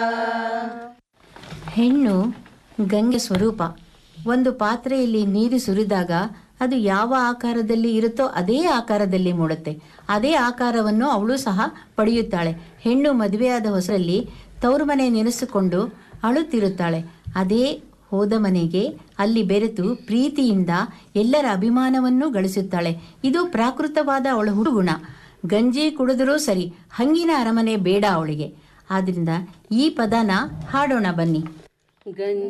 ಹೆಣ್ಣು ಗಂಗೆ ಸ್ವರೂಪ ಒಂದು ಪಾತ್ರೆಯಲ್ಲಿ ನೀರು ಸುರಿದಾಗ ಅದು ಯಾವ ಆಕಾರದಲ್ಲಿ ಇರುತ್ತೋ ಅದೇ ಆಕಾರದಲ್ಲಿ ಮೂಡುತ್ತೆ ಅದೇ ಆಕಾರವನ್ನು ಅವಳು ಸಹ ಪಡೆಯುತ್ತಾಳೆ ಹೆಣ್ಣು ಮದುವೆಯಾದ ಹೊಸರಲ್ಲಿ ತವರು ಮನೆ ನೆನೆಸಿಕೊಂಡು ಅಳುತ್ತಿರುತ್ತಾಳೆ ಅದೇ ಹೋದ ಮನೆಗೆ ಅಲ್ಲಿ ಬೆರೆತು ಪ್ರೀತಿಯಿಂದ ಎಲ್ಲರ ಅಭಿಮಾನವನ್ನು ಗಳಿಸುತ್ತಾಳೆ ಇದು ಪ್ರಾಕೃತವಾದ ಅವಳ ಹುಡುಗುಣ ಗಂಜಿ ಕುಡಿದರೂ ಸರಿ ಹಂಗಿನ ಅರಮನೆ ಬೇಡ ಅವಳಿಗೆ ಆದ್ರಿಂದ ಈ ಪದನ ಹಾಡೋಣ ಬನ್ನಿ ಗಂಜಿ